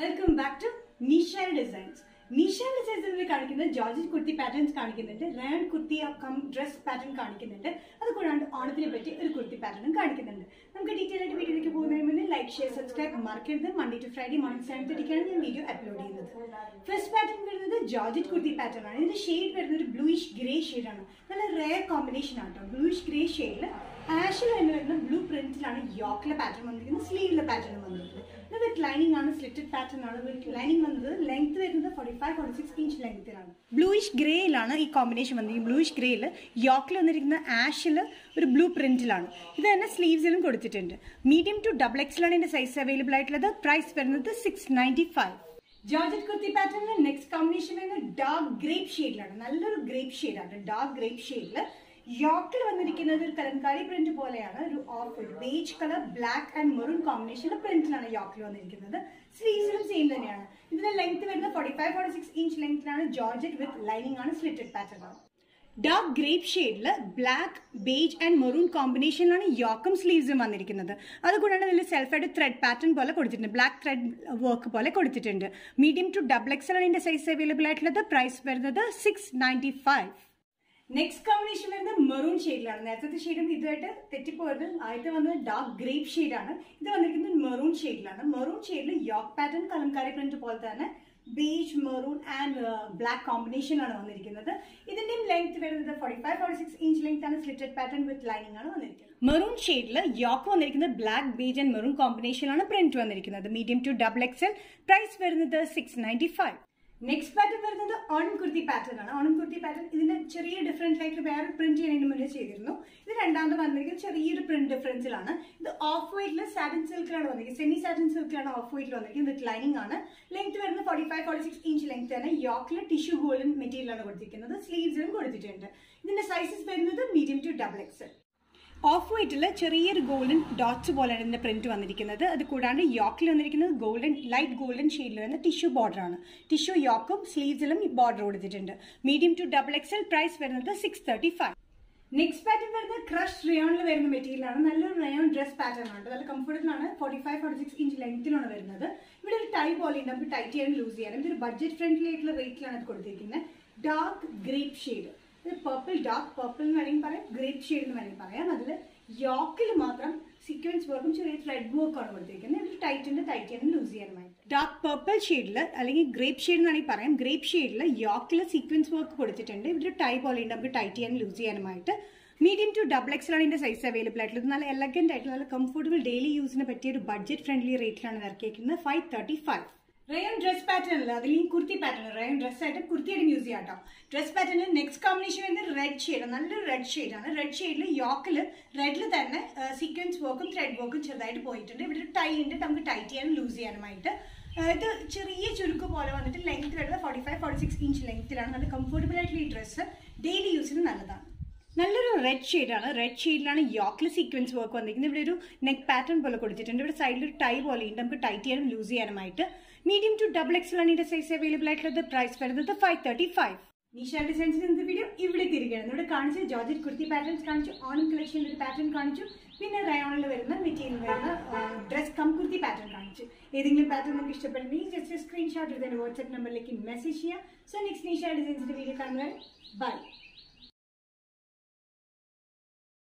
welcome back to Nisha designs Nisha ഡിസൈൻസിൽ കാണിക്കുന്ന georgette kurti patterns കാണിക്കുന്നുണ്ട് റേൺ കുർത്തി കം ഡ്രസ് പാറ്റേൺ കാണിക്കുന്നുണ്ട് അത് കൂടാണ്ട് ഓണത്തിനെ പറ്റി ഒരു കുർത്തി പാറ്റേണും കാണിക്കുന്നുണ്ട് നമുക്ക് ഡീറ്റെയിൽ ആയിട്ട് വീഡിയോയിലേക്ക് പോകുന്നതിന് മുന്നേ ലൈക്ക് ഷെയർ സബ്സ്ക്രൈബ് മറക്കരുത് Monday to Friday morning seven തേർട്ടിക്കാണ് ഞാൻ വീഡിയോ അപ്ലോഡ് ചെയ്യുന്നത് ഫസ്റ്റ് പാറ്റേൺ വരുന്നത് ജോർജറ്റ് കുർത്തി പാറ്റേൺ ആണ് ഇതിന്റെ ഷെയ്ഡ് വരുന്നത് ഒരു ബ്ലൂയിഷ് ഗ്രേ ഷെയ്ഡാണ് നല്ല റെയർ കോമ്പിനേഷൻ ആണ് കേട്ടോ ബ്ലൂയിഷ് ഗ്രേ ഷെയ്ഡിൽ ആഷിൽ തന്നെ വരുന്ന ബ്ലൂ പ്രിന്റിലാണ് യോക്കിലെ പാറ്റേൺ വന്നിരിക്കുന്നത് സ്ലീവിലെ പാറ്റേൺ വന്നിരിക്കുന്നത് ഇത് വിത്ത് ലൈനിങ് ആണ് സ്ലിറ്റഡ് പാറ്റേൺ ആണ് വിത്ത് ലൈനിങ് വന്നത് ലെങ്ത് വരുന്നത് forty five forty six inch ലെങ്ത്തിലാണ് ബ്ലൂയിഷ് ഗ്രേയിലാണ് ഈ കോമ്പിനേഷൻ വന്നിരിക്കുന്നത് ബ്ലൂയിഷ് ഗ്രേയിൽ യോക്കിൽ വന്നിരിക്കുന്ന ആഷിൽ ഒരു ബ്ലൂ പ്രിന്റിലാണ് ഇത് തന്നെ സ്ലീവ്സിലും കൊടുത്തിട്ടുണ്ട് മീഡിയം ടു ഡബിൾ എക്സിലാണ് ഇതിന്റെ സൈസ് അവൈലബിൾ ആയിട്ടുള്ളത് പ്രൈസ് വരുന്നത് six ninety five georgette kurti പാറ്റേണിന്റെ നെക്സ്റ്റ് കോമ്പിനേഷൻ വരുന്നത് ഡാർക്ക് ഗ്രേപ്പ് ഷെയ്ഡിലാണ് നല്ലൊരു ഗ്രേപ്പ് ഷെയ്ഡാണ് ഡാർക്ക് ഗ്രേപ്പ് ഷെയ്ഡിൽ യോക്കിൽ വന്നിരിക്കുന്നത് ഒരു കലംകാരി പ്രിന്റ് പോലെയാണ് ഒരു off beige colour black and maroon കോമ്പിനേഷനിലെ പ്രിന്റിലാണ് യോക്കിൽ വന്നിരിക്കുന്നത് സ്ലീവ്സിലും സെയിം തന്നെയാണ് ഇതിന്റെ ലെങ്ത് വരുന്നത് forty five forty six inch ലെങ്ത്തിലാണ് ജോർജറ്റ് വിത്ത് ലൈനിങ് ആണ് സ്ലിറ്റഡ് പാറ്റേൺ ആണ് ഡാർക്ക് ഗ്രേപ്പ് ഷെയ്ഡിൽ ബ്ലാക്ക് ബേജ് ആൻഡ് മെറൂൺ കോമ്പിനേഷനിലാണ് യോക്കും സ്ലീവ്സും വന്നിരിക്കുന്നത് അതുകൂടാണ്ട് ഇതിൽ സെൽഫായിട്ട് ത്രെഡ് പാറ്റേൺ പോലെ കൊടുത്തിട്ടുണ്ട് ബ്ലാക്ക് ത്രെഡ് വർക്ക് പോലെ കൊടുത്തിട്ടുണ്ട് മീഡിയം ടു ഡബിൾ എക്സൽ ആണ് ഇതിന്റെ സൈസ് അവൈലബിൾ ആയിട്ടുള്ളത് പ്രൈസ് വരുന്നത് six ninety five next combination വരുന്നത് മെറൂൺ ഷെയ്ഡിലാണ് നേരത്തെ ഷെയ്ഡും ഇതുമായിട്ട് തെറ്റിപ്പോയത് ആദ്യത്തെ വന്നത് ഡാർക്ക് ഗ്രേപ്പ് ഷെയ്ഡാണ് ഇത് വന്നിരിക്കുന്നത് മെറൂൺ ഷെയ്ഡിലാണ് മെറൂൺ ഷെയ്ഡിൽ യോക്ക് പാറ്റേൺ കലംകാരി പ്രിന്റ് പോലെ തന്നെ ബേജ് മെറൂൺ ആൻഡ് ബ്ലാക്ക് കോമ്പിനേഷനാണ് വന്നിരിക്കുന്നത് ഇതിന്റെയും ലെങ്ത് വരുന്നത് forty five forty six inch length ആണ് സ്ലിറ്റഡ് പാറ്റേൺ വിത്ത് ലൈനിങ് ആണ് വന്നിരിക്കുന്നത് മെറൂൺ ഷെയ്ഡിൽ യോക്ക് വന്നിരിക്കുന്നത് ബ്ലാക്ക് ബേജ് ആൻഡ് മെറൂൺ കോമ്പിനേഷനാണ് പ്രിന്റ് വന്നിരിക്കുന്നത് medium to double XL price വരുന്നത് six ninety five next pattern വരുന്നത് ഓണം കുർത്തി പാറ്റേൺ ആണ് ഓണം കുർത്തി പാറ്റേൺ ഇതിന്റെ ചെറിയ ഡിഫറൻസ് ആയിട്ട് വേറെ പ്രിന്റ് ചെയ്യുന്നതിന് മുന്നേ ചെയ്തിരുന്നു ഇത് രണ്ടാമത് വന്നിരിക്കുന്നത് ചെറിയൊരു പ്രിന്റ് ഡിഫറൻസിലാണ് ഇത് ഓഫ് വൈറ്റിൽ സാറ്റിൻ സിൽക്കിലാണ് വന്നിരിക്കുന്നത് സെമി സാറ്റിൻ സിൽക്കിലാണ് ഓഫ് വൈറ്റിൽ വന്നിരിക്കുന്നത് വിത്ത് ലൈനിങ് ആണ് ലെങ്ത് വരുന്നത് forty five forty six inch length ആണ് യോക്കിൽ ടിഷ്യൂ ഗോൾഡൻ മെറ്റീരിയലാണ് കൊടുത്തിരിക്കുന്നത് സ്ലീവ്സിലും കൊടുത്തിട്ടുണ്ട് ഇതിന്റെ സൈസസ് വരുന്നത് medium to double XL off വൈറ്റിൽ ചെറിയൊരു ഗോൾഡൻ ഡോട്ട്സ് പോലെയാണ് ഇതിന്റെ പ്രിന്റ് വന്നിരിക്കുന്നത് അത് കൂടാണ്ട് യോക്കിൽ വന്നിരിക്കുന്നത് ഗോൾഡൻ ലൈറ്റ് ഗോൾഡൻ ഷെയ്ഡിൽ വരുന്ന ടിഷ്യൂ ബോർഡർ ആണ് ടിഷ്യൂ യോക്കും സ്ലീവ്സിലും ഈ ബോർഡർ കൊടുത്തിട്ടുണ്ട് medium to double XL price വരുന്നത് six thirty five next pattern വരുന്നത് ക്രഷ് റയോണിൽ വരുന്ന മെറ്റീരിയൽ ആണ് നല്ലൊരു റയോൺ ഡ്രസ് പാറ്റേൺ ആണ് നല്ല കംഫർട്ടബിൾ ആണ് forty five forty six inch ലെങ്ത്തിലാണ് വരുന്നത് ഇവിടെ ഒരു ടൈ പോലെ ഉണ്ട് നമുക്ക് ടൈറ്റ് ചെയ്യാനും ലൂസ് ചെയ്യാനും ഇതൊരു ബഡ്ജറ്റ് ഫ്രണ്ട്ലി ആയിട്ടുള്ള റേറ്റിലാണ് ഇത് കൊടുത്തിരിക്കുന്നത് ഡാർക്ക് ഗ്രേപ്പ് ഷെയ്ഡ് ഇത് പർപ്പിൾ ഡാർക്ക് പർപ്പിൾ എന്ന് വേണമെങ്കിൽ പറയാം ഗ്രേപ്പ് ഷെയ്ഡ് എന്ന് വേണമെങ്കിൽ പറയാം അതിൽ യോക്കിൽ മാത്രം സീക്വൻസ് വർക്കും ചെറിയ ത്രെഡ് വർക്കാണ് കൊടുത്തിരിക്കുന്നത് ഒരു ടൈറ്റിന്റെ ടൈറ്റ് ചെയ്യാനും ലൂസ് ചെയ്യാനുമായിട്ട് ഡാർക്ക് പർപ്പിൾ ഷെയ്ഡിൽ അല്ലെങ്കിൽ ഗ്രേപ്പ് ഷെയ്ഡ് എന്നാണെങ്കിൽ പറയാം ഗ്രേപ്പ് ഷെയ്ഡിൽ യോക്കിൽ സീക്വൻസ് വർക്ക് കൊടുത്തിട്ടുണ്ട് ഇവിടെ ടൈ പോലെ ഉണ്ട് നമുക്ക് ടൈറ്റ് ചെയ്യാനും ലൂസ് ചെയ്യാനുമായിട്ട് മീഡിയം ടു ഡബിൾ എക്സിലാണ് ഇതിന്റെ സൈസ് അവൈലബിൾ ആയിട്ടുള്ളത് നല്ല എലഗന്റ് ആയിട്ടുള്ള നല്ല കംഫർട്ടബിൾ ഡെയിലി യൂസിന് പറ്റിയ ഒരു ബഡ്ജറ്റ് ഫ്രണ്ട്ലി റേറ്റിലാണ് ഇറക്കിയിരിക്കുന്നത് five thirty five rayon dress pattern അല്ല അതിൽ ഈ കുർത്തി പാറ്റേൺ റയോൺ ഡ്രസ് ആയിട്ട് കുർത്തിയായിട്ട് യൂസ് ചെയ്യാം കേട്ടോ ഡ്രസ് പാറ്റേണിൽ നെക്സ്റ്റ് കോമ്പിനേഷൻ വരുന്നത് റെഡ് ഷെയ്ഡ് നല്ലൊരു റെഡ് ഷെയ്ഡാണ് റെഡ് ഷെയ്ഡിൽ യോക്കിൽ റെഡിൽ തന്നെ സീക്വൻസ് വർക്കും ത്രെഡ് വർക്കും ചെറുതായിട്ട് പോയിട്ടുണ്ട് ഇവിടെ ഒരു ടൈ ഉണ്ട് നമുക്ക് ടൈറ്റ് ചെയ്യാനും ലൂസ് ചെയ്യാനുമായിട്ട് ഇത് ചെറിയ ചുരുക്ക് പോലെ വന്നിട്ട് ലെങ്ത് വരുന്നത് forty five forty six inch ലെങ്ത്തിലാണ് നല്ല കംഫർട്ടബിൾ ആയിട്ടുള്ള ഈ ഡ്രസ്സ് ഡെയിലി യൂസിന് നല്ലതാണ് നല്ലൊരു റെഡ് ഷെയ്ഡാണ് റെഡ് ഷെയ്ഡിലാണ് യോക്കിൽ സീക്വൻസ് വർക്ക് വന്നിരിക്കുന്നത് ഇവിടെ ഒരു നെക്ക് പാറ്റേൺ പോലെ കൊടുത്തിട്ടുണ്ട് ഇവിടെ സൈഡിൽ ഒരു ടൈ പോലെ ഉണ്ട് നമുക്ക് ടൈറ്റ് ചെയ്യാനും ലൂസ് ചെയ്യാനുമായിട്ട് മീഡിയം ടു ഡബിൾ എക്സിലാണ് ഇതിന്റെ സൈസ് അവൈലബിൾ ആയിട്ടുള്ളത് പ്രൈസ് വരുന്നത് ഫൈവ് തേർട്ടി ഫൈവ് നിഷ ഡിസൈൻസിന് ഇന്നത്തെ വീഡിയോ ഇവിടെ തിരികെയാണ് ഇവിടെ കാണിച്ച് ജോർജറ്റ് കുർത്തി പാറ്റേൺസ് കാണിച്ചു ഓണം കളക്ഷനിൽ ഒരു പാറ്റേൺ കാണിച്ചു പിന്നെ റയോണിൽ വരുന്ന മെറ്റീരിയൽ വരുന്ന ഡ്രസ് കം കുർത്തി പാറ്റേൺ കാണിച്ചു ഏതെങ്കിലും പാറ്റേൺ നമുക്ക് ഇഷ്ടപ്പെടുന്നെങ്കിൽ ജസ്റ്റ് സ്ക്രീൻഷോട്ട് എടുത്തതിന്റെ വാട്സ്ആപ്പ് നമ്പറിലേക്ക് മെസ്സേജ് ചെയ്യാം സോ നെക്സ്റ്റ് നിഷ ഡിസൈൻസിന്റെ വീഡിയോ കാണുന്നത് ബൈ